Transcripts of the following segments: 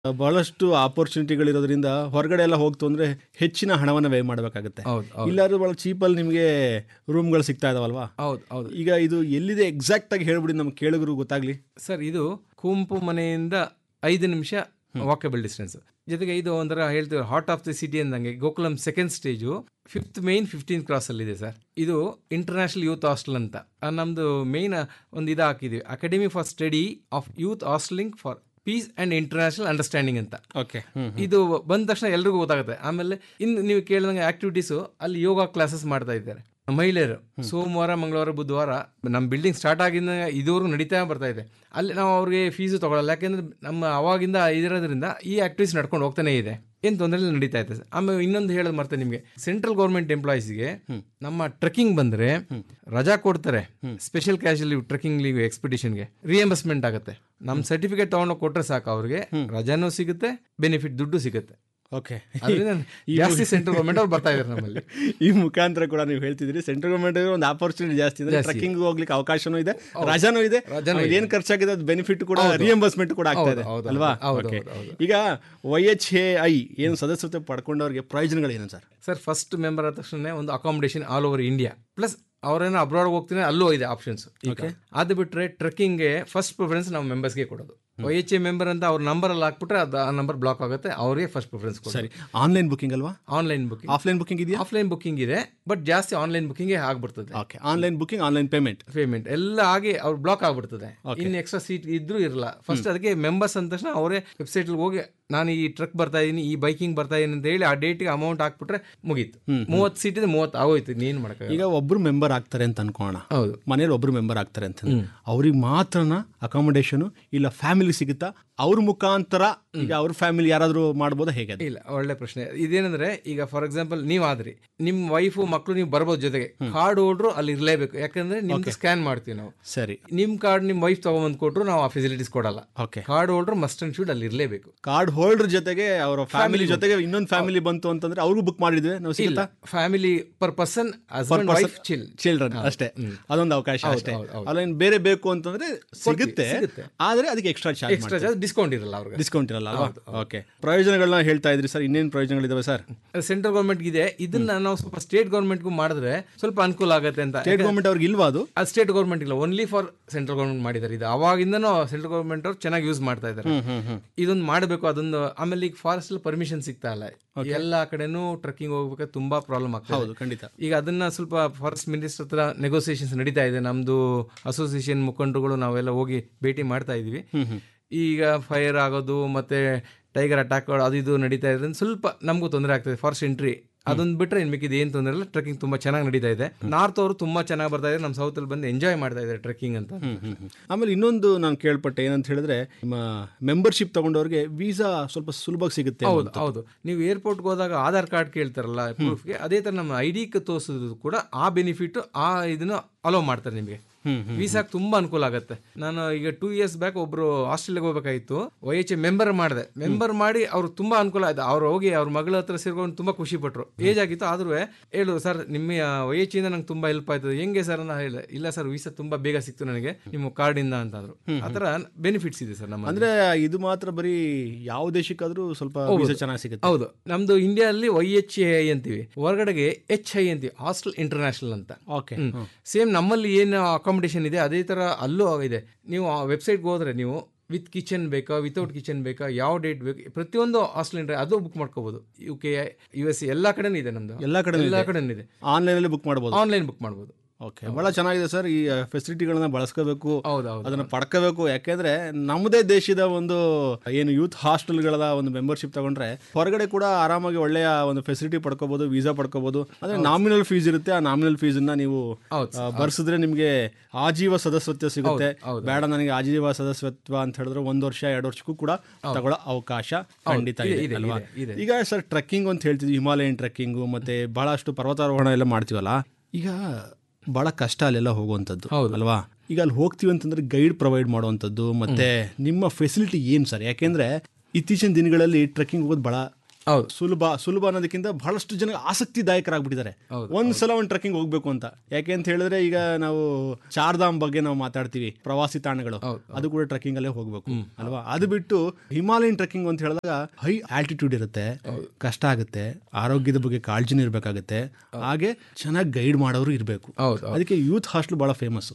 ಬಹಳಷ್ಟು ಆಪರ್ಚುನಿಟಿಗಳಿರೋದ್ರಿಂದ ಹೊರಗಡೆ ಎಲ್ಲ ಹೋಗ್ತು ಅಂದ್ರೆ ಹೆಚ್ಚಿನ ಹಣವನ್ನು ವ್ಯಯ ಮಾಡಬೇಕಾಗುತ್ತೆ ಹೌದು ಹೌದು ಇಲ್ಲಾದ್ರೂ ಬಹಳ ಚೀಪಲ್ಲಿ ನಿಮಗೆ ರೂಮ್ಗಳು ಸಿಗ್ತಾ ಇದಾವಲ್ವಾ ಹೌದು ಹೌದು ಈಗ ಇದು ಎಲ್ಲಿದೆ ಎಕ್ಸಾಕ್ಟ್ ಆಗಿ ಹೇಳ್ಬಿಡಿ ನಮ್ಮ ಕೇಳಿದ್ರು ಗೊತ್ತಾಗ್ಲಿ ಸರ್ ಇದು ಕುಂಪು ಮನೆಯಿಂದ ಐದು ನಿಮಿಷ ವಾಕಬಲ್ ಡಿಸ್ಟೆನ್ಸ್ ಜೊತೆಗೆ ಇದು ಒಂಥರ ಹೇಳ್ತೀವಿ ಹಾರ್ಟ್ ಆಫ್ ದಿ ಸಿಟಿ ಅಂದಂಗೆ Gokulam second stage fifth main fifteen cross ಅಲ್ಲಿ ಇದೆ ಸರ್ ಇದು ಇಂಟರ್ನ್ಯಾಷನಲ್ ಯೂತ್ ಹಾಸ್ಟೆಲ್ ಅಂತ ಆ, ನಮ್ದು ಮೇನ್ ಒಂದು ಇದು ಹಾಕಿದ್ವಿ academy for study of youth hostelling for peace and international understanding ಅಂತ ಓಕೆ ಇದು ಬಂದ ತಕ್ಷಣ ಎಲ್ರಿಗೂ ಗೊತ್ತಾಗುತ್ತೆ ಆಮೇಲೆ ಇನ್ನು ನೀವು ಕೇಳಿದಂಗೆ ಆಕ್ಟಿವಿಟೀಸು ಅಲ್ಲಿ ಯೋಗ ಕ್ಲಾಸಸ್ ಮಾಡ್ತಾ ಇದ್ದಾರೆ ಮಹಿಳೆಯರು ಸೋಮವಾರ ಮಂಗಳವಾರ ಬುಧವಾರ ನಮ್ಮ ಬಿಲ್ಡಿಂಗ್ ಸ್ಟಾರ್ಟ್ ಆಗಿಂದ ಇದುವರೆಗೂ ನಡೀತಾ ಬರ್ತಾ ಇದೆ ಅಲ್ಲಿ ನಾವು ಅವ್ರಿಗೆ ಫೀಸು ತಗೊಳ್ಳಲ್ಲ ಯಾಕೆಂದ್ರೆ ನಮ್ಮ ಅವಾಗಿಂದ ಇರೋದ್ರಿಂದ ಈ ಆಕ್ಟಿವಿಟೀಸ್ ನಡ್ಕೊಂಡು ಹೋಗ್ತಾನೆ ಇದೆ ಏನು ತೊಂದರೆ ಇಲ್ಲ ನಡೀತಾ ಇದೆ ಸರ್. ಆಮೇಲೆ ಇನ್ನೊಂದು ಹೇಳೋದು ಮರ್ತೆ ನಿಮಗೆ ಸೆಂಟ್ರಲ್ ಗೌರ್ಮೆಂಟ್ ಎಂಪ್ಲಾಯೀಸ್ಗೆ ನಮ್ಮ ಟ್ರೆಕ್ಕಿಂಗ್ ಬಂದ್ರೆ ರಜಾ ಕೊಡ್ತಾರೆ special casual leave trekking leave ಎಕ್ಸ್ಪಿಡಿಷನ್ಗೆ ರಿಯಂಬರ್ಸ್ಮೆಂಟ್ ಆಗುತ್ತೆ ನಮ್ಮ ಸರ್ಟಿಫಿಕೇಟ್ ತಗೊಂಡು ಕೊಟ್ರೆ ಸಾಕು ಅವ್ರಿಗೆ ರಜಾನೂ ಸಿಗುತ್ತೆ ಬೆನಿಫಿಟ್ ದುಡ್ಡು ಸಿಗುತ್ತೆ ಓಕೆ ಅದರಿಂದ ಜಾಸ್ತಿ ಸೆಂಟ್ರಲ್ ಗೌರ್ಮೆಂಟ್ ಅವ್ರು ಬರ್ತಾ ಇದ್ದಾರೆ ನಮ್ಮಲ್ಲಿ ಈ ಮುಖಾಂತರ ಕೂಡ ನೀವು ಹೇಳ್ತಿದ್ರಿ ಸೆಂಟ್ರಲ್ ಗೌರ್ಮೆಂಟ್ ಒಂದು ಆಪರ್ಚುನಿಟಿ ಜಾಸ್ತಿ ಇದೆ ಟ್ರೆಕ್ಕಿಂಗ್ ಹೋಗ್ಲಿಕ್ಕೆ ಅವಕಾಶನೂ ಇದೆ ರಜಾನೂ ಇದೆ ಆಮೇಲೆ ಏನ್ ಖರ್ಚಾಗಿದೆ ಅದು ಬೆನಿಫಿಟ್ ಕೂಡ ರಿಯಂಬರ್ಸ್ಮೆಂಟ್ ಕೂಡ ಆಗ್ತಾ ಇದೆ ಹೌದು, ಅಲ್ವಾ ಹೌದು, Okay. ಹೌದು, ಹೌದು. ಈಗ ವೈ ಎಚ್ ಎ ಐ ಏನು ಸದಸ್ಯತೆ ಪಡ್ಕೊಂಡವ್ರಿಗೆ ಪ್ರಯೋಜನಗಳೇನು ಸರ್ ಸರ್ ಫಸ್ಟ್ ಮೆಂಬರ್ ಆದ ತಕ್ಷಣ ಒಂದು accommodation all over India plus ಅವ್ರೇನೋ ಅಬ್ರಾಡ್ ಹೋಗ್ತೀನಿ ಅಲ್ಲೂ ಇದೆ ಆಪ್ಷನ್ಸ್ ಅದು ಬಿಟ್ರೆ ಟ್ರೆಕ್ಕಿಂಗ್ಗೆ ಫಸ್ಟ್ ಪ್ರಿಫರೆನ್ಸ್ ನಾವು ಮೆಂಬರ್ಸ್ಗೆ ಕೊಡೋದು ವೈ ಎಚ್ ಎ ಮೆಂಬರ್ ಅಂತ ಅವ್ರ ನಂಬರ್ ಅಲ್ಲಿ ಹಾಕ್ಬಿಟ್ರೆ ಅದು ಆ ನಂಬರ್ ಬ್ಲಾಕ್ ಆಗುತ್ತೆ ಅವರಿಗೆ ಫಸ್ಟ್ ಪ್ರಿಫರೆನ್ಸ್ ಕೊಡಿ ಸರಿ ಆನ್ಲೈನ್ ಬುಕಿಂಗ್ ಅಲ್ವಾ ಆನ್ಲೈನ್ ಬುಕಿಂಗ್ ಆಫ್ಲೈನ್ ಬುಕಿಂಗ್ ಇದೆಯಾ ಆಫ್ಲೈನ್ ಬುಕಿಂಗ್ ಇದೆ ಬಟ್ ಜಾಸ್ತಿ ಆನ್ಲೈನ್ ಬುಕಿಂಗ್ ಆಗ್ಬಿಡ್ತದೆ okay online booking online payment payment ಎಲ್ಲ ಆಗಿ ಅವ್ರು ಬ್ಲಾಕ್ ಆಗ್ಬಿಡ್ತದೆ ಇನ್ನು ಎಕ್ಸ್ಟ್ರಾ ಸೀಟ್ ಇದ್ರೂ ಇರಲ್ಲ ಫಸ್ಟ್ ಅದಕ್ಕೆ ಮೆಂಬರ್ಸ್ ಅಂದ ತಕ್ಷಣ ಅವರೇ ವೆಬ್ಸೈಟ್ ಹೋಗಿ ನಾನು ಈ ಟ್ರಕ್ ಬರ್ತಾ ಇದೀನಿ ಈ ಬೈಕಿಂಗ್ ಬರ್ತಾ ಇದೀನಿ ಅಂತ ಹೇಳಿ ಆ ಡೇಟ್ಗೆ ಅಮೌಂಟ್ ಹಾಕ್ಬಿಟ್ರೆ ಮುಗೀತು ಮೂವತ್ತು ಸೀಟ್ ಇದೆ ಮೂವತ್ತು ಆಗೋಯ್ತು ನೀನು ಮಾಡಕ್ಕೆ ಈಗ ಒಬ್ರು ಮೆಂಬರ್ ಆಗ್ತಾರೆ ಅಂತ ಅನ್ಕೋಣ ಹೌದು ಮನೇಲಿ ಒಬ್ರು ಮೆಂಬರ್ ಆಗ್ತಾರೆ ಅಂತ ಅವ್ರಿಗೆ ಮಾತ್ರನ ಅಕಾಮಿಡೇಷನ್ ಇಲ್ಲ ಫ್ಯಾಮಿಲಿ ಸಿಗುತ್ತಾ ಅವ್ರ ಮುಖಾಂತರ ಈಗ ಅವ್ರ ಫ್ಯಾಮಿಲಿ ಯಾರಾದ್ರೂ ಮಾಡ್ಬೋದಾ ಹೇಗೆ ಅದು ಇಲ್ಲ ಒಳ್ಳೆ ಪ್ರಶ್ನೆ ಇದೇನಂದ್ರೆ ಈಗ ಫಾರ್ ಎಕ್ಸಾಂಪಲ್ ನೀವ್ ಆದ್ರಿ ನಿಮ್ ವೈಫು ಮಕ್ಕಳು ನೀವು ಬರ್ಬೋದು ಜೊತೆಗೆ ಕಾರ್ಡ್ ಹೋಲ್ಡ್ರು ಅಲ್ಲಿ ಇರಲೇಬೇಕು ಯಾಕಂದ್ರೆ ನಿಮ್ಗೆ ಸ್ಕ್ಯಾನ್ ಮಾಡ್ತೀವಿ ನಾವು ಸರಿ ನಿಮ್ ಕಾರ್ಡ್ ನಿಮ್ ವೈಫ್ ತಗೊಂಬಂದ್ ಕೊಟ್ರು ನಾವು ಆ ಫೆಸಿಲಿಟೀಸ್ ಕೊಡಲ್ಲ ಓಕೆ ಕಾರ್ಡ್ ಹೋಲ್ಡ್ರು ಮಸ್ಟ್ ಅಂಡ್ ಶುಡ್ ಅಲ್ಲಿ ಇರಲೇಬೇಕು ಕಾರ್ಡ್ ಹೋಲ್ಡರ್ ಜೊತೆಗೆ ಅವರ ಫ್ಯಾಮಿಲಿ ಜೊತೆಗೆ ಇನ್ನೊಂದು ಫ್ಯಾಮಿಲಿ ಬಂತು ಅಂತಂದ್ರೆ ಅವ್ರಿಗೂ ಬುಕ್ ಮಾಡಿದ್ವಿ ನಾವು ಸಿಗುತ್ತಾ family per person husband wife chil children ಅಷ್ಟೇ ಅದೊಂದು ಅವಕಾಶ ಅಷ್ಟೇ ಅಲ್ಲ ಇನ್ ಬೇರೆ ಬೇಕು ಅಂತಂದ್ರೆ ಸಿಗುತ್ತೆ ಆದ್ರೆ ಅದಕ್ಕೆ extra charge extra charge discount ಇರಲ್ಲ ಅವ್ರಿಗೆ ಡಿಸ್ಕೌಂಟ್ ಇರಲ್ಲ ಅಲ್ವಾ ಓಕೆ ಪ್ರಯೋಜನಗಳನ್ನ ಹೇಳ್ತಾ ಇದ್ರಿ ಸರ್ ಇನ್ನೇನು ಪ್ರಯೋಜನಗಳಿದಾವೆ ಸರ್ ಸೆಂಟ್ರಲ್ ಗೌರ್ಮೆಂಟ್ ಇದೆ ಇದನ್ನ ನಾವು ಸ್ವಲ್ಪ ಸ್ಟೇಟ್ ಗೌರ್ಮೆಂಟ್ಗೂ ಮಾಡಿದ್ರೆ ಸ್ವಲ್ಪ ಅನುಕೂಲ ಆಗುತ್ತೆ ಅಂತ ಸ್ಟೇಟ್ ಗೌರ್ಮೆಂಟ್ ಅವ್ರಿಗೆ ಇಲ್ವಾ ಅದು ಅದು ಸ್ಟೇಟ್ ಗೌರ್ಮೆಂಟ್ ಇಲ್ಲ ಓನ್ಲಿ ಫಾರ್ ಸೆಂಟ್ರಲ್ ಗೌರ್ಮೆಂಟ್ ಮಾಡಿದ್ದಾರೆ ಇದು ಅವಾಗಿಂದನೂ ಸೆಂಟ್ರಲ್ ಗೌರ್ಮೆಂಟ್ ಅವ್ರು ಚೆನ್ನಾಗಿ ಯೂಸ್ ಮಾಡ್ತಾ ಇದ್ದಾರೆ ಇದೊಂದು ಮಾಡಬೇಕು ಅದೊಂದು ಆಮೇಲೆ ಈಗ ಫಾರೆಸ್ಟ್ ಅಲ್ಲಿ ಪರ್ಮಿಷನ್ ಸಿಗ್ತಾ ಇಲ್ಲ ಎಲ್ಲ ಕಡೆನೂ ಟ್ರೆಕ್ಕಿಂಗ್ ಹೋಗ್ಬೇಕಾದ್ರೆ ತುಂಬಾ ಪ್ರಾಬ್ಲಮ್ ಆಗ್ತದೆ ಹೌದು ಖಂಡಿತ ಈಗ ಅದನ್ನ ಸ್ವಲ್ಪ ಫಾರೆಸ್ಟ್ ಮಿನಿಸ್ಟರ್ ಹತ್ರ ನೆಗೋಸಿಯೇಷನ್ಸ್ ನಡೀತಾ ಇದೆ ನಮ್ದು ಅಸೋಸಿಯೇಷನ್ ಮುಖಂಡರುಗಳು ನಾವೆಲ್ಲ ಹೋಗಿ ಭೇಟಿ ಮಾಡ್ತಾ ಇದೀವಿ ಈಗ ಫೈರ್ ಆಗೋದು ಮತ್ತೆ ಟೈಗರ್ ಅಟ್ಯಾಕ್ ಅದು ಇದು ನಡೀತಾ ಇದ್ರೆ ಸ್ವಲ್ಪ ನಮಗೂ ತೊಂದರೆ ಆಗ್ತದೆ ಫಾರೆಸ್ಟ್ ಎಂಟ್ರಿ ಅದೊಂದು ಬಿಟ್ರೆ ಇನ್ ಮಿಕ್ಕಿದ ಏನು ತೊಂದರೆ ಇಲ್ಲ ಟ್ರೆಕ್ಕಿಂಗ್ ತುಂಬಾ ಚೆನ್ನಾಗಿ ನಡೀತಾ ಇದೆ ನಾರ್ತ್ ಅವರು ತುಂಬಾ ಚೆನ್ನಾಗಿ ಬರ್ತಾ ಇದ್ದಾರೆ ನಮ್ಮ ಸೌತ್ ಅಲ್ಲಿ ಬಂದು ಎಂಜಾಯ್ ಮಾಡ್ತಾ ಇದ್ದಾರೆ ಟ್ರೆಕ್ಕಿಂಗ್ ಅಂತ ಆಮೇಲೆ ಇನ್ನೊಂದು ನಾನು ಕೇಳ್ಪಟ್ಟೆ ಏನಂತ ಹೇಳಿದ್ರೆ ನಿಮ್ಮ ಮೆಂಬರ್ಶಿಪ್ ತಗೊಂಡವ್ರಿಗೆ ವೀಸಾ ಸ್ವಲ್ಪ ಸುಲಭವಾಗಿ ಸಿಗುತ್ತೆ ಹೌದು ಹೌದು ನೀವು ಏರ್ಪೋರ್ಟ್ಗೆ ಹೋದಾಗ ಆಧಾರ್ ಕಾರ್ಡ್ ಕೇಳ್ತಾರಲ್ಲ ಪ್ರೂಫ್ಗೆ ಅದೇ ತರ ನಮ್ಮ ಐ ಡಿ ತೋರಿಸೋದು ಕೂಡ ಆ ಬೆನಿಫಿಟ್ ಆ ಇದನ್ನ ಅಲೋ ಮಾಡ್ತಾರೆ ನಿಮಗೆ ವೀಸಾಕ್ ತುಂಬಾ ಅನುಕೂಲ ಆಗುತ್ತೆ ನಾನು ಈಗ ಟೂ ಇಯರ್ಸ್ ಬ್ಯಾಕ್ ಒಬ್ರು ಆಸ್ಟ್ರೇಲಿಯಾಗೆ ಹೋಗ್ಬೇಕಾಗಿತ್ತು ವೈ ಎಚ್ ಮೆಂಬರ್ ಮಾಡಿದೆ ಮೆಂಬರ್ ಮಾಡಿ ಅವ್ರು ತುಂಬಾ ಅನುಕೂಲ ಆಯ್ತು ಅವ್ರು ಹೋಗಿ ಅವ್ರ ಮಗಳ ಹತ್ರ ಸೇರ್ಕೊಂಡು ತುಂಬಾ ಖುಷಿ ಪಟ್ರು ಏಜ್ ಆಗಿತ್ತು ಆದ್ರೂ ಹೇಳು ಸರ್ ನಿಮ್ಮ ವೈ ಎಚ್ ಇಂದ ನಂಗೆ ತುಂಬಾ ಹೆಲ್ಪ್ ಆಯ್ತು ಹೆಂಗೆ ಸರ್ ಅಂತ ಹೇಳಿದೆ ಇಲ್ಲ ಸರ್ ವೀಸಾ ತುಂಬಾ ಬೇಗ ಸಿಕ್ತು ನನಗೆ ನಿಮ್ಮ ಕಾರ್ಡ್ ಇಂದ ಅಂತಂದ್ರು ಆತರ ಬೆನಿಫಿಟ್ಸ್ ಇದೆ ಸರ್ ನಮ್ಮ ಅಂದ್ರೆ ಇದು ಮಾತ್ರ ಬರೀ ಯಾವ ದೇಶಕ್ಕಾದ್ರೂ ಸ್ವಲ್ಪ ವೀಸಾ ಚೆನ್ನಾಗಿ ಸಿಗುತ್ತೆ ಹೌದು ನಮ್ದು ಇಂಡಿಯಾದಲ್ಲಿ ವೈ ಎಚ್ ಐ ಅಂತೀವಿ ಹೊರಗಡೆಗೆ ಎಚ್ ಐ ಅಂತೀವಿ ಹಾಸ್ಟೆಲ್ ಇಂಟರ್ನ್ಯಾಷನಲ್ ಅಂತ ಓಕೆ ಸೇಮ್ ನಮ್ಮಲ್ಲಿ ಏನು ಅಕಾಮಿಡೇಷನ್ ಇದೆ ಅದೇ ತರ ಅಲ್ಲೂ ಇದೆ ನೀವು ಆ ವೆಬ್ಸೈಟ್ಗೆ ಹೋದ್ರೆ ನೀವು ವಿತ್ ಕಿಚನ್ ಬೇಕಾ ವಿತೌಟ್ ಕಿಚನ್ ಬೇಕಾ ಯಾವ ಡೇಟ್ ಬೇಕು ಪ್ರತಿಯೊಂದು ಹಾಸ್ಟೆಲ್ ಇಂಟರ್ ಅದು ಬುಕ್ ಮಾಡ್ಕೋಬಹುದು ಯು ಕೆ ಯು ಎಸ್ ಎಲ್ಲ ಕಡೆನೂ ಇದೆ ನಮ್ದು ಎಲ್ಲ ಕಡೆ ಎಲ್ಲ ಕಡೆನೂ ಇದೆ ಆನ್ಲೈನ್ ಅಲ್ಲಿ ಬುಕ್ ಮಾಡಬಹುದು ಆನ್ಲೈನ್ ಬುಕ್ ಮಾಡ್ಬೋದು ಓಕೆ ಬಹಳ ಚೆನ್ನಾಗಿದೆ ಸರ್ ಈ ಫೆಸಿಲಿಟಿಗಳನ್ನ ಬಳಸ್ಕೋಬೇಕು ಹೌದೌದು ಅದನ್ನ ಪಡ್ಕೋಬೇಕು ಯಾಕೆಂದ್ರೆ ನಮ್ಮದೇ ದೇಶದ ಒಂದು ಏನು ಯೂತ್ ಹಾಸ್ಟೆಲ್ಗಳ ಒಂದು ಮೆಂಬರ್ಶಿಪ್ ತಗೊಂಡ್ರೆ ಹೊರಗಡೆ ಕೂಡ ಆರಾಮಾಗಿ ಒಳ್ಳೆಯ ಒಂದು ಫೆಸಿಲಿಟಿ ಪಡ್ಕೋಬಹುದು ವೀಸಾ ಪಡ್ಕೋಬಹುದು ಅಂದ್ರೆ ನಾಮಿನಲ್ ಫೀಸ್ ಇರುತ್ತೆ ಆ ನಾಮಿನಲ್ ಫೀಸ್ ಅನ್ನ ನೀವು ಹೌದು ಆ, ಬರ್ಸಿದ್ರೆ ನಿಮ್ಗೆ ಆಜೀವ ಸದಸ್ಯತ್ವ ಸಿಗುತ್ತೆ ಹೌದು. ಬೇಡ ನನಗೆ ಆಜೀವ ಸದಸ್ಯತ್ವ ಅಂತ ಹೇಳಿದ್ರೆ ಒಂದ್ ವರ್ಷ ಎರಡು ವರ್ಷಕ್ಕೂ ಕೂಡ ತಗೊಳ್ಳೋ ಅವಕಾಶ ಖಂಡಿತ ಇದೆ ಇದೆ, ಅಲ್ವಾ ಇದೆ, ಇದೆ. ಈಗ ಸರ್ ಟ್ರೆಕ್ಕಿಂಗ್ ಅಂತ ಹೇಳ್ತಿದ್ವಿ ಹಿಮಾಲಯನ್ ಟ್ರೆಕ್ಕಿಂಗು ಮತ್ತೆ ಬಹಳಷ್ಟು ಪರ್ವತಾರೋಹಣ ಎಲ್ಲ ಮಾಡ್ತೀವಲ್ಲ ಈಗ ಬಹಳ ಕಷ್ಟ ಅಲ್ಲೆಲ್ಲ ಹೋಗುವಂಥದ್ದು ಹೌದು. ಅಲ್ವಾ ಈಗ ಅಲ್ಲಿ ಹೋಗ್ತೀವಿ ಅಂತಂದ್ರೆ ಗೈಡ್ ಪ್ರೊವೈಡ್ ಮಾಡುವಂಥದ್ದು ಮತ್ತೆ ನಿಮ್ಮ ಫೆಸಿಲಿಟಿ ಏನು ಸರ್ ಯಾಕೆಂದ್ರೆ ಇತ್ತೀಚಿನ ದಿನಗಳಲ್ಲಿ ಟ್ರೆಕ್ಕಿಂಗ್ ಹೋಗೋದು ಬಹಳ ಹೌದು ಸುಲಭ ಸುಲಭ ಅನ್ನೋದಕ್ಕಿಂತ ಬಹಳಷ್ಟು ಜನ ಆಸಕ್ತಿದಾಯಕರಾಗ್ಬಿಟ್ಟಿದ್ದಾರೆ ಒಂದ್ಸಲ ಒಂದು ಟ್ರೆಕ್ಕಿಂಗ್ ಹೋಗ್ಬೇಕು ಅಂತ ಯಾಕೆ ಅಂತ ಹೇಳಿದ್ರೆ ಈಗ ನಾವು ಚಾರ್ಧಾಮ್ ಬಗ್ಗೆ ನಾವು ಮಾತಾಡ್ತೀವಿ ಪ್ರವಾಸಿ ತಾಣಗಳು ಅದು ಕೂಡ ಟ್ರೆಕ್ಕಿಂಗ್ ಅಲ್ಲೇ ಹೋಗ್ಬೇಕು ಅಲ್ವಾ ಅದು ಬಿಟ್ಟು ಹಿಮಾಲಯನ್ ಟ್ರೆಕ್ಕಿಂಗ್ ಅಂತ ಹೇಳಿದಾಗ ಹೈ ಆಲ್ಟಿಟ್ಯೂಡ್ ಇರುತ್ತೆ ಕಷ್ಟ ಆಗುತ್ತೆ ಆರೋಗ್ಯದ ಬಗ್ಗೆ ಕಾಳಜಿನೂ ಇರಬೇಕಾಗುತ್ತೆ ಹಾಗೆ ಚೆನ್ನಾಗಿ ಗೈಡ್ ಮಾಡೋರು ಇರಬೇಕು ಹೌದು ಅದಕ್ಕೆ ಯೂತ್ ಹಾಸ್ಟೆಲ್ ಬಹಳ ಫೇಮಸ್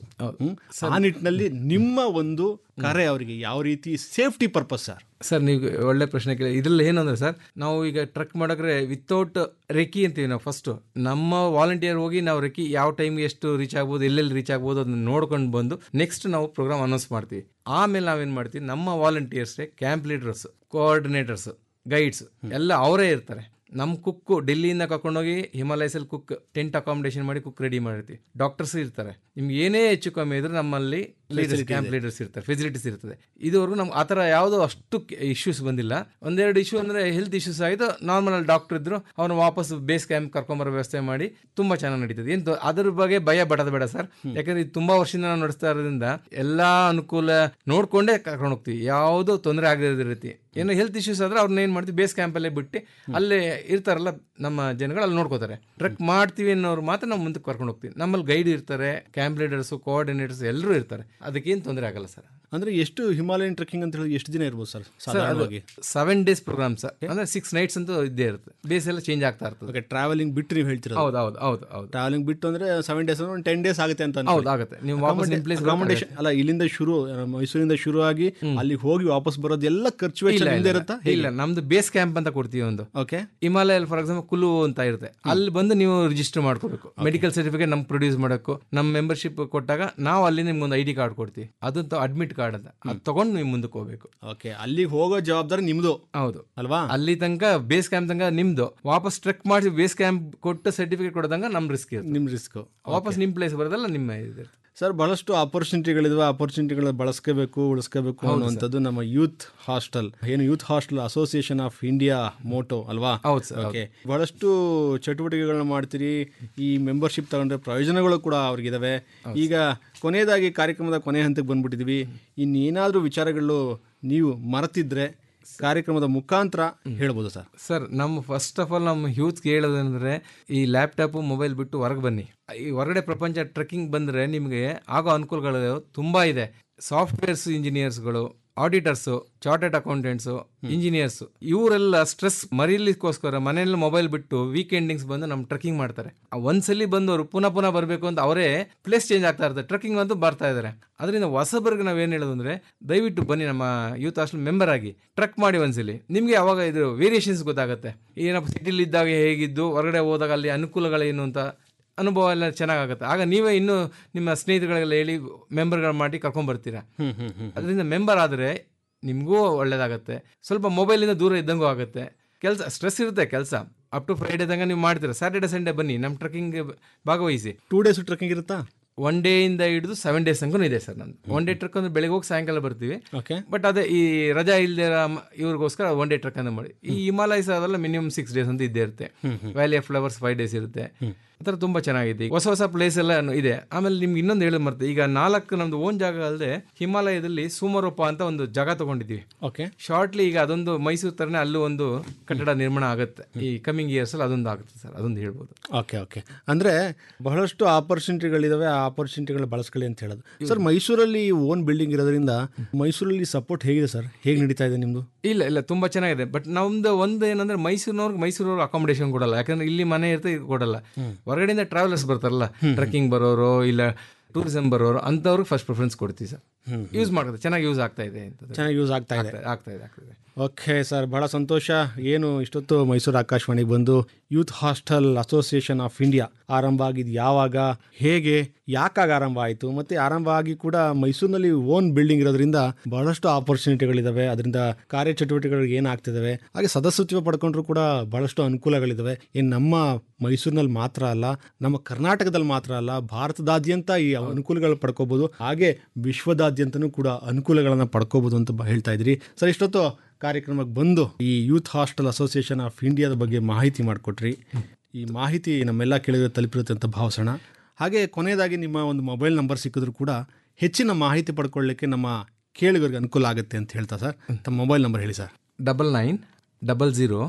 ಆ ನಿಟ್ಟಿನಲ್ಲಿ ನಿಮ್ಮ ಒಂದು ಕರೆ ಅವರಿಗೆ ಯಾವ ರೀತಿ ಸೇಫ್ಟಿ ಪರ್ಪಸ್ ಸರ್ ಸರ್ ನೀವು ಒಳ್ಳೆ ಪ್ರಶ್ನೆ ಕೇಳಿ ಇದ್ರಲ್ಲಿ ಏನಂದ್ರೆ ಸರ್ ನಾವು ಈಗ ಟ್ರಕ್ ಮಾಡಿದ್ರೆ ವಿತೌಟ್ ರೆಕಿ ಅಂತೀವಿ ನಾವು ಫಸ್ಟ್ ನಮ್ಮ ವಾಲಂಟಿಯರ್ ಹೋಗಿ ನಾವು ರೆಕಿ ಯಾವ ಟೈಮ್ಗೆ ಎಷ್ಟು ರೀಚ್ ಆಗ್ಬೋದು ಎಲ್ಲೆಲ್ಲಿ ರೀಚ್ ಆಗ್ಬೋದು ಅದನ್ನ ನೋಡ್ಕೊಂಡು ಬಂದು ನೆಕ್ಸ್ಟ್ ನಾವು ಪ್ರೋಗ್ರಾಮ್ ಅನೌನ್ಸ್ ಮಾಡ್ತೀವಿ ಆಮೇಲೆ ನಾವೇನು ಮಾಡ್ತೀವಿ ನಮ್ಮ ವಾಲಂಟಿಯರ್ಸ್ಗೆ ಕ್ಯಾಂಪ್ ಲೀಡರ್ಸ್ ಕೋಆರ್ಡಿನೇಟರ್ಸ್ ಗೈಡ್ಸ್ ಎಲ್ಲ ಅವರೇ ಇರ್ತಾರೆ ನಮ್ಮ ಕುಕ್ ಡೆಲ್ಲಿಯಿಂದ ಕರ್ಕೊಂಡೋಗಿ ಹಿಮಾಲಯಸಲ್ಲಿ ಕುಕ್ ಟೆಂಟ್ ಅಕಾಮಿಡೇಷನ್ ಮಾಡಿ ಕುಕ್ ರೆಡಿ ಮಾಡಿರ್ತೀವಿ ಡಾಕ್ಟರ್ಸ್ ಇರ್ತಾರೆ ನಿಮ್ಗೆ ಏನೇ ಹೆಚ್ಚು ಕಮ್ಮಿ ಇದ್ರೆ ನಮ್ಮಲ್ಲಿ ಲೀಡರ್ಸ್ ಕ್ಯಾಂಪ್ ಲೀಡರ್ಸ್ ಇರ್ತಾರೆ ಫೆಸಿಲಿಟೀಸ್ ಇರ್ತದೆ ಇದುವರೆಗೂ ನಮ್ಗೆ ಆ ಥರ ಯಾವುದೋ ಅಷ್ಟು ಇಶ್ಯೂಸ್ ಬಂದಿಲ್ಲ ಒಂದೆರಡು ಇಶ್ಯೂ ಅಂದರೆ ಹೆಲ್ತ್ ಇಶ್ಯೂಸ್ ಆಯಿತು ನಾರ್ಮಲ್ ಡಾಕ್ಟರ್ ಇದ್ರು ಅವ್ರನ್ನ ವಾಪಸ್ ಬೇಸ್ ಕ್ಯಾಂಪ್ ಕರ್ಕೊಂಬರೋ ವ್ಯವಸ್ಥೆ ಮಾಡಿ ತುಂಬ ಚೆನ್ನಾಗಿ ನಡೀತದೆ ಏನು ಅದ್ರ ಬಗ್ಗೆ ಭಯ ಪಡೋದು ಬೇಡ ಸರ್ ಯಾಕಂದ್ರೆ ಇದು ತುಂಬಾ ವರ್ಷದಿಂದ ನಾವು ನಡೆಸ್ತಾ ಇರೋದ್ರಿಂದ ಎಲ್ಲಾ ಅನುಕೂಲ ನೋಡ್ಕೊಂಡೇ ಕರ್ಕೊಂಡು ಹೋಗ್ತೀವಿ ಯಾವುದೋ ತೊಂದರೆ ಆಗದ ರೀತಿ ಏನೋ ಹೆಲ್ತ್ ಇಶ್ಯೂಸ್ ಆದ್ರೆ ಅವ್ರನ್ನ ಏನು ಮಾಡ್ತೀವಿ ಬೇಸ್ ಕ್ಯಾಂಪಲ್ಲೇ ಬಿಟ್ಟು ಅಲ್ಲೇ ಇರ್ತಾರಲ್ಲ ನಮ್ಮ ಜನಗಳು ಅಲ್ಲಿ ನೋಡ್ಕೋತಾರೆ ಟ್ರೆಕ್ ಮಾಡ್ತೀವಿ ಅನ್ನೋರು ಮಾತ್ರ ನಾವು ಮುಂದಕ್ಕೆ ಕರ್ಕೊಂಡು ಹೋಗ್ತೀವಿ ನಮ್ಮಲ್ಲಿ ಗೈಡ್ ಇರ್ತಾರೆ ಕ್ಯಾಂಪ್ ಲೀಡರ್ಸ್ ಕೋಆರ್ಡಿನೇಟರ್ಸ್ ಎಲ್ಲರೂ ಇರ್ತಾರೆ ಅದಕ್ಕೇನು ತೊಂದರೆ ಆಗಲ್ಲ ಸರ್ ಅಂದ್ರೆ ಎಷ್ಟು ಹಿಮಾಲಯನ್ ಟ್ರೆಕ್ಕಿಂಗ್ ಅಂತ ಹೇಳಿ ಎಷ್ಟು ದಿನ ಇರ್ಬೋದು ಸರ್ ಸಾಧಾರಣವಾಗಿ ಸೆವೆನ್ ಡೇಸ್ ಪ್ರೋಗ್ರಾಮ್ ಸರ್ ಅಂದ್ರೆ ಸಿಕ್ಸ್ ನೈಟ್ಸ್ ಅಂತೂ ಇದ್ದೇ ಇರುತ್ತೆ ಬೇಸ್ ಎಲ್ಲ ಚೇಂಜ್ ಆಗ್ತಾ ಇರ್ತದೆ ಓಕೆ ಟ್ರಾವೆಲಿಂಗ್ ಬಿಟ್ಟು ನೀವು ಹೇಳ್ತಿರೋದು ಹೌದು ಹೌದು ಹೌದು ಹೌದು ಟ್ರಾವೆಲಿಂಗ್ ಬಿಟ್ಟು ಅಂದ್ರೆ ಸೆವೆನ್ ಡೇಸ್ ಒಂದು ಟೆನ್ ಡೇಸ್ ಆಗುತ್ತೆ ಅಂತ ಹೌದು ಆಗುತ್ತೆ ನೀವು ವಾಪಸ್ ನಿಮ್ಮ ಪ್ಲೇಸ್ ಅಕಾಮಡೇಷನ್ ಅಲ್ಲ ಇಲ್ಲಿಂದ ಶುರು ಮೈಸೂರಿಂದ ಶುರು ಆಗಿ ಅಲ್ಲಿಗೆ ಹೋಗಿ ವಾಪಸ್ ಬರೋದೆಲ್ಲ ಖರ್ಚು ವೆಚ್ಚ ನಿಮ್ದೇ ಇರುತ್ತಾ ಇಲ್ಲ ನಮ್ದು ಬೇಸ್ ಕ್ಯಾಂಪ್ ಅಂತ ಕೊಡ್ತೀವಿ ಒಂದು okay Himalaya for example Kullu ಅಂತ ಇರುತ್ತೆ ಅಲ್ಲಿ ಬಂದು ನೀವು ರಿಜಿಸ್ಟರ್ ಮಾಡ್ಕೋಬೇಕು ಮೆಡಿಕಲ್ ಸರ್ಟಿಫಿಕೇಟ್ ನಮ್ಗೆ ಪ್ರೊಡ್ಯೂಸ್ ಮಾಡಬೇಕು ನಮ್ಮ ಮೆಂಬರ್ಶಿಪ್ ಕೊಟ್ಟಾಗ ನಾವು ಅಲ್ಲಿ ನಿಮ್ಗೆ ಒಂದು ಐ ಡಿ ಕಾರ್ಡ್ ಕೊಡ್ತೀವಿ ಅದಂತ ಅಡ್ಮಿಟ್ ಕಾರ್ಡ್ ಅಂತ ಅದು ತಗೊಂಡು ನೀವು ಮುಂದಕ್ಕೆ ಹೋಗ್ಬೇಕು ಓಕೆ ಅಲ್ಲಿಗೆ ಹೋಗೋ ಜವಾಬ್ದಾರಿ ನಿಮ್ದು ಹೌದು ಅಲ್ವಾ ಅಲ್ಲಿ ತನಕ ಬೇಸ್ ಕ್ಯಾಂಪ್ ತನಕ ನಿಮ್ದು ವಾಪಸ್ ಟ್ರೆಕ್ ಮಾಡಿ ಬೇಸ್ ಕ್ಯಾಂಪ್ ಕೊಟ್ಟು ಸರ್ಟಿಫಿಕೇಟ್ ಕೊಡೋದಂಗ ನಮ್ ರಿಸ್ಕ್ ಇರುತ್ತೆ ನಿಮ್ ರಿಸ್ಕ್ ವಾಪಸ್ ನಿಮ್ ಪ್ಲೇಸ್ ಬರೋದಲ್ಲ ನಿಮ್ಮ ಇದಿರುತ್ತೆ ಸರ್ ಬಹಳಷ್ಟು ಆಪರ್ಚುನಿಟಿಗಳಿದಾವೆ ಆಪರ್ಚುನಿಟಿಗಳನ್ನ ಬಳಸ್ಕೋಬೇಕು ಉಳಿಸ್ಕೋಬೇಕು ಅನ್ನುವಂಥದ್ದು ನಮ್ಮ ಯೂತ್ ಹಾಸ್ಟೆಲ್ ಏನು youth hostel association of India motto ಅಲ್ವಾ ಹೌದು ಸರ್ ಓಕೆ ಬಹಳಷ್ಟು ಚಟುವಟಿಕೆಗಳನ್ನ ಮಾಡ್ತೀರಿ ಈ ಮೆಂಬರ್ಶಿಪ್ ತಗೊಂಡ್ರೆ ಪ್ರಯೋಜನಗಳು ಕೂಡ ಅವ್ರಿಗಿದಾವೆ ಈಗ ಕೊನೆಯದಾಗಿ ಕಾರ್ಯಕ್ರಮದ ಕೊನೆ ಹಂತಕ್ಕೆ ಬಂದ್ಬಿಟ್ಟಿದೀವಿ ಇನ್ನೇನಾದ್ರೂ ವಿಚಾರಗಳು ನೀವು ಮರೆತಿದ್ರೆ ಕಾರ್ಯಕ್ರಮದ ಮುಖಾಂತರ ಹೇಳ್ಬೋದು ಸರ್ ಸರ್ ನಮ್ಮ ಫಸ್ಟ್ ಆಫ್ ಆಲ್ ನಮ್ಮ ಯೂತ್ಗೆ ಹೇಳೋದಂದ್ರೆ ಈ ಲ್ಯಾಪ್ಟಾಪ್ ಮೊಬೈಲ್ ಬಿಟ್ಟು ಹೊರಗೆ ಬನ್ನಿ ಈ ಹೊರಗಡೆ ಪ್ರಪಂಚ ಟ್ರೆಕ್ಕಿಂಗ್ ಬಂದರೆ ನಿಮಗೆ ಆಗೋ ಅನುಕೂಲಗಳು ತುಂಬ ಇದೆ ಸಾಫ್ಟ್ವೇರ್ಸ್ ಇಂಜಿನಿಯರ್ಸ್ಗಳು ಆಡಿಟರ್ಸು ಚಾರ್ಟೆಡ್ ಅಕೌಂಟೆಂಟ್ಸು ಇಂಜಿನಿಯರ್ಸ್ ಇವರೆಲ್ಲ ಸ್ಟ್ರೆಸ್ ಮರೀಲಿಕ್ಕೋಸ್ಕರ ಮನೆಯಲ್ಲಿ ಮೊಬೈಲ್ ಬಿಟ್ಟು ವೀಕೆಂಡಿಂಗ್ಸ್ ಬಂದು ನಮ್ಮ ಟ್ರೆಕ್ಕಿಂಗ್ ಮಾಡ್ತಾರೆ ಆ ಒಂದ್ಸಲಿ ಬಂದವರು ಪುನಃ ಪುನಃ ಬರಬೇಕು ಅಂತ ಅವರೇ ಪ್ಲೇಸ್ ಚೇಂಜ್ ಆಗ್ತಾ ಇರ್ತಾರೆ ಟ್ರೆಕ್ಕಿಂಗ್ ಅಂತೂ ಬರ್ತಾ ಇದ್ದಾರೆ ಅದರಿಂದ ಹೊಸಬರ್ಗೆ ನಾವೇನು ಹೇಳೋದು ಅಂದರೆ ದಯವಿಟ್ಟು ಬನ್ನಿ ನಮ್ಮ ಯೂತ್ ಹಾಸ್ಟೆಲ್ ಮೆಂಬರ್ ಆಗಿ ಟ್ರೆಕ್ ಮಾಡಿ ಒಂದ್ಸಲಿ ನಿಮಗೆ ಅವಾಗ ಇದು ವೇರಿಯೇಷನ್ಸ್ ಗೊತ್ತಾಗುತ್ತೆ ಏನಪ್ಪ ಸಿಟಿಲಿ ಇದ್ದಾಗ ಹೇಗಿದ್ದು ಹೊರಗಡೆ ಹೋದಾಗ ಅಲ್ಲಿ ಅನುಕೂಲಗಳೇನು ಅಂತ ಅನುಭವ ಎಲ್ಲ ಚೆನ್ನಾಗಾಗುತ್ತೆ ಆಗ ನೀವೇ ಇನ್ನೂ ನಿಮ್ಮ ಸ್ನೇಹಿತಗಳಿಗೆಲ್ಲ ಹೇಳಿ ಮೆಂಬರ್ಗಳು ಮಾಡಿ ಕರ್ಕೊಂಡ್ಬರ್ತೀರಾ ಹ್ಮ್ ಹ್ಮ್ ಹ್ಮ್ ಅದರಿಂದ ಮೆಂಬರ್ ಆದರೆ ನಿಮಗೂ ಒಳ್ಳೇದಾಗುತ್ತೆ ಸ್ವಲ್ಪ ಮೊಬೈಲಿಂದ ದೂರ ಇದ್ದಂಗೂ ಆಗುತ್ತೆ ಕೆಲಸ ಸ್ಟ್ರೆಸ್ ಇರುತ್ತೆ ಕೆಲಸ ಅಪ್ ಟು ಫ್ರೈಡೇ ತನಕ ನೀವು ಮಾಡ್ತೀರಾ ಸ್ಯಾಟರ್ಡೆ ಸಂಡೇ ಬನ್ನಿ ನಮ್ಮ ಟ್ರೆಕ್ಕಿಂಗ್ ಭಾಗವಹಿಸಿ ಟೂ ಡೇಸ್ ಟ್ರೆಕ್ಕಿಂಗ್ ಇರುತ್ತಾ ಒನ್ ಡೇಯಿಂದ ಹಿಡಿದು ಸೆವೆನ್ ಡೇಸ್ ತನಕ ಇದೆ ಸರ್ ನಂದು ಒನ್ ಡೇ ಟ್ರಕ್ ಅಂದ್ರೆ ಬೆಳಗ್ಗೆ ಹೋಗಿ ಸಾಯಂಕಾಲ ಬರ್ತೀವಿ ಓಕೆ ಬಟ್ ಅದೇ ಈ ರಜಾ ಇಲ್ದೇ ಇವ್ರಿಗೋಸ್ಕರ ಒನ್ ಡೇ ಟ್ರಕ್ ಅಂತ ಮಾಡಿ ಈ ಹಿಮಾಲಯಸ್ ಅದೆಲ್ಲ ಮಿನಿಮಮ್ ಸಿಕ್ಸ್ ಡೇಸ್ ಅಂತ ಇದ್ದೇ ಇರುತ್ತೆ valley of flowers five days ಇರುತ್ತೆ ಆ ಥರ ತುಂಬ ಚೆನ್ನಾಗಿದೆ ಈಗ ಹೊಸ ಹೊಸ ಪ್ಲೇಸ್ ಎಲ್ಲ ಇದೆ ಆಮೇಲೆ ನಿಮ್ಗೆ ಇನ್ನೊಂದು ಹೇಳಿ ಮರ್ತೆ ಈಗ ನಾಲ್ಕು ನಮ್ದು ಓನ್ ಜಾಗ ಅಲ್ಲದೆ ಹಿಮಾಲಯದಲ್ಲಿ ಸುಮರೋಪ ಅಂತ ಒಂದು ಜಾಗ ತಗೊಂಡಿದ್ದೀವಿ ಓಕೆ ಶಾರ್ಟ್ಲಿ ಈಗ ಅದೊಂದು ಮೈಸೂರು ಥರನೇ ಅಲ್ಲೂ ಒಂದು ಕಟ್ಟಡ ನಿರ್ಮಾಣ ಆಗುತ್ತೆ ಈ ಕಮಿಂಗ್ ಇಯರ್ಸ್ ಅಲ್ಲಿ ಅದೊಂದು ಆಗುತ್ತೆ ಸರ್ ಅದೊಂದು ಹೇಳ್ಬೋದು ಓಕೆ ಓಕೆ ಅಂದರೆ ಬಹಳಷ್ಟು ಆಪರ್ಚುನಿಟಿಗಳಿದಾವೆ ಆ ಆಪರ್ಚುನಿಟಿಗಳು ಬಳಸ್ಕೊಳ್ಳಿ ಅಂತ ಹೇಳೋದು ಸರ್ ಮೈಸೂರಲ್ಲಿ ಓನ್ ಬಿಲ್ಡಿಂಗ್ ಇರೋದ್ರಿಂದ ಮೈಸೂರಲ್ಲಿ ಸಪೋರ್ಟ್ ಹೇಗಿದೆ ಸರ್ ಹೇಗೆ ನಡೀತಾ ಇದೆ ನಿಮ್ಮದು ಇಲ್ಲ ಇಲ್ಲ ತುಂಬಾ ಚೆನ್ನಾಗಿದೆ ಬಟ್ ನಮ್ದು ಒಂದು ಏನಂದ್ರೆ ಮೈಸೂರಿನವ್ರಿಗೆ ಮೈಸೂರವ್ರಿಗೆ ಅಕಾಮಿಡೇಷನ್ ಕೊಡಲ್ಲ ಯಾಕಂದ್ರೆ ಇಲ್ಲಿ ಮನೆ ಇರುತ್ತೆ ಇದು ಕೊಡಲ್ಲ ಹೊರಗಡೆಯಿಂದ ಟ್ರಾವೆಲರ್ಸ್ ಬರ್ತಾರಲ್ಲ ಟ್ರೆಕ್ಕಿಂಗ್ ಬರೋರು ಇಲ್ಲ ಟೂರಿಸಂ ಬರೋರು ಅಂಥವ್ರಿಗೆ ಫಸ್ಟ್ ಪ್ರಿಫರೆನ್ಸ್ ಕೊಡ್ತೀವಿ ಸರ್ ಯೂಸ್ ಮಾಡುತ್ತೆ ಚೆನ್ನಾಗಿ ಯೂಸ್ ಆಗ್ತಾ ಇದೆ ಅಂತ ಚೆನ್ನಾಗಿ ಯೂಸ್ ಆಗ್ತಾ ಇದೆ ಆಗ್ತಾ ಇದೆ ಆಗ್ತಾ ಇದೆ ಓಕೆ ಸರ್ ಬಹಳ ಸಂತೋಷ ಏನು ಇಷ್ಟೊತ್ತು ಮೈಸೂರು ಆಕಾಶವಾಣಿಗೆ ಬಂದು youth hostel association of India ಆರಂಭ ಆಗಿದ್ದು ಯಾವಾಗ ಹೇಗೆ ಯಾಕಾಗ ಆರಂಭ ಆಯಿತು ಮತ್ತು ಆರಂಭ ಆಗಿ ಕೂಡ ಮೈಸೂರಿನಲ್ಲಿ ಓನ್ ಬಿಲ್ಡಿಂಗ್ ಇರೋದ್ರಿಂದ ಬಹಳಷ್ಟು ಆಪರ್ಚುನಿಟಿಗಳಿದಾವೆ ಅದರಿಂದ ಕಾರ್ಯಚಟುವಟಿಕೆಗಳು ಏನಾಗ್ತಿದ್ದಾವೆ ಹಾಗೆ ಸದಸ್ಯತ್ವ ಪಡ್ಕೊಂಡ್ರು ಕೂಡ ಬಹಳಷ್ಟು ಅನುಕೂಲಗಳಿದಾವೆ ಏನು ನಮ್ಮ ಮೈಸೂರಿನಲ್ಲಿ ಮಾತ್ರ ಅಲ್ಲ ನಮ್ಮ ಕರ್ನಾಟಕದಲ್ಲಿ ಮಾತ್ರ ಅಲ್ಲ ಭಾರತದಾದ್ಯಂತ ಈ ಅನುಕೂಲಗಳು ಪಡ್ಕೋಬಹುದು ಹಾಗೆ ವಿಶ್ವದಾದ್ಯಂತನೂ ಕೂಡ ಅನುಕೂಲಗಳನ್ನು ಪಡ್ಕೋಬಹುದು ಅಂತ ಬ- ಹೇಳ್ತಾ ಇದ್ರಿ ಸರ್ ಇಷ್ಟೊತ್ತು ಕಾರ್ಯಕ್ರಮಕ್ಕೆ ಬಂದು ಈ ಯೂತ್ ಹಾಸ್ಟೆಲ್ ಅಸೋಸಿಯೇಷನ್ ಆಫ್ ಇಂಡಿಯಾದ ಬಗ್ಗೆ ಮಾಹಿತಿ ಮಾಡಿಕೊಟ್ರಿ ಈ ಮಾಹಿತಿ ನಮ್ಮೆಲ್ಲ ಕೇಳಿದ್ರೆ ತಲುಪಿರುತ್ತೆ ಅಂತ ಭಾವಿಸೋಣ ಹಾಗೆ ಕೊನೆಯದಾಗಿ ನಿಮ್ಮ ಒಂದು ಮೊಬೈಲ್ ನಂಬರ್ ಸಿಕ್ಕಿದ್ರು ಕೂಡ ಹೆಚ್ಚಿನ ಮಾಹಿತಿ ಪಡ್ಕೊಳ್ಳಿಕ್ಕೆ ನಮ್ಮ ಕೇಳುಗರಿಗೆ ಅನುಕೂಲ ಆಗುತ್ತೆ ಅಂತ ಹೇಳ್ತಾ ಸರ್ ತಮ್ಮ ಮೊಬೈಲ್ ನಂಬರ್ ಹೇಳಿ sir double nine double zero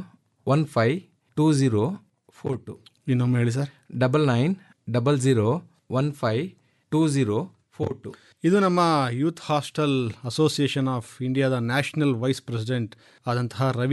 one five two zero four two ಇನ್ನೊಮ್ಮೆ ಹೇಳಿ sir double nine double zero one five two zero four two ಇದು ನಮ್ಮ ಯೂತ್ ಹಾಸ್ಟೆಲ್ ಅಸೋಸಿಯೇಷನ್ ಆಫ್ ಇಂಡಿಯಾದ ನ್ಯಾಷನಲ್ ವೈಸ್ ಪ್ರೆಸಿಡೆಂಟ್ ಆದಂತಹ ರವಿ